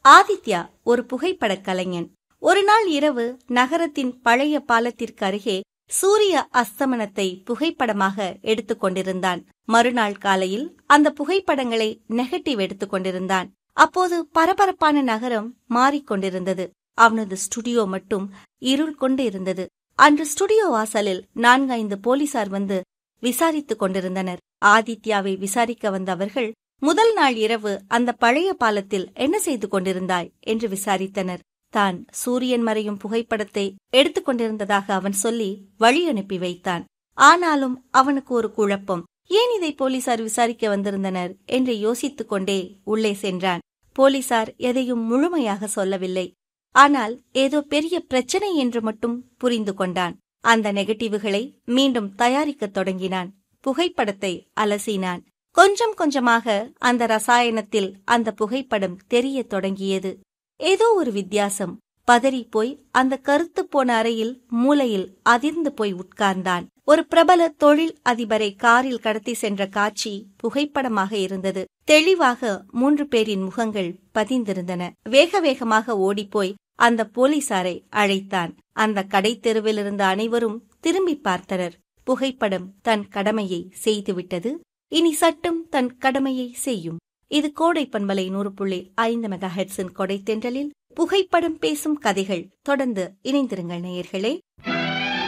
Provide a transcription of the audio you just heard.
ஆதித்யா ஒரு புகைப்படக் கலைஞன் ஒரு நாள் இரவு நகரத்தின் பழைய பாலத்திற்கு அருகே சூரிய அஸ்தமனத்தை புகைப்படமாக எடுத்துக் கொண்டிருந்தான் மறுநாள் காலையில் அந்த புகைப்படங்களை நெகட்டிவ் எடுத்துக் கொண்டிருந்தான் அப்போது பரபரப்பான நகரம் மாறிக்கொண்டிருந்தது அவனது ஸ்டுடியோ மட்டும் இருள் கொண்டு இருந்தது அன்று ஸ்டுடியோ வாசலில் நான்கைந்து போலீசார் வந்து விசாரித்துக் கொண்டிருந்தனர் ஆதித்யாவை விசாரிக்க வந்த அவர்கள் முதல் நாள் இரவு அந்த பழைய பாலத்தில் என்ன செய்து கொண்டிருந்தாய் என்று விசாரித்தனர் தான் சூரியன் மறையும் புகைப்படத்தை எடுத்துக் கொண்டிருந்ததாக அவன் சொல்லி வழி அனுப்பி வைத்தான் ஆனாலும் அவனுக்கு ஒரு குழப்பம் ஏன் இதை போலீசார் விசாரிக்க வந்திருந்தனர் என்று யோசித்துக் கொண்டே உள்ளே சென்றான் போலீசார் எதையும் முழுமையாக சொல்லவில்லை ஆனால் ஏதோ பெரிய பிரச்சனை என்று மட்டும் புரிந்து கொண்டான் அந்த நெகட்டிவ்களை மீண்டும் தயாரிக்கத் தொடங்கினான் புகைப்படத்தை அலசினான் கொஞ்சம் கொஞ்சமாக அந்த ரசாயனத்தில் அந்த புகைப்படம் தெரியத் தொடங்கியது ஏதோ ஒரு வித்தியாசம் பதறிப் போய் அந்த கருத்து போன அறையில் மூலையில் அதிர்ந்து போய் உட்கார்ந்தான் ஒரு பிரபல தொழில் அதிபரை காரில் கடத்தி சென்ற காட்சி புகைப்படமாக இருந்தது தெளிவாக மூன்று பேரின் முகங்கள் பதிந்திருந்தன வேக வேகமாக ஓடிப்போய் அந்த போலீசாரை அழைத்தான் அந்த கடை தெருவில் இருந்த அனைவரும் திரும்பி பார்த்தனர் புகைப்படம் தன் கடமையை செய்துவிட்டது இனி சட்டம் தன் கடமையை செய்யும் இது கோடை பண்பலை நூறு புள்ளி ஐந்து மெகா ஹெட்ஸின் கொடை தென்றலில் புகைப்படம் பேசும் கதைகள் தொடர்ந்து இணைந்திருங்கள் நேயர்களே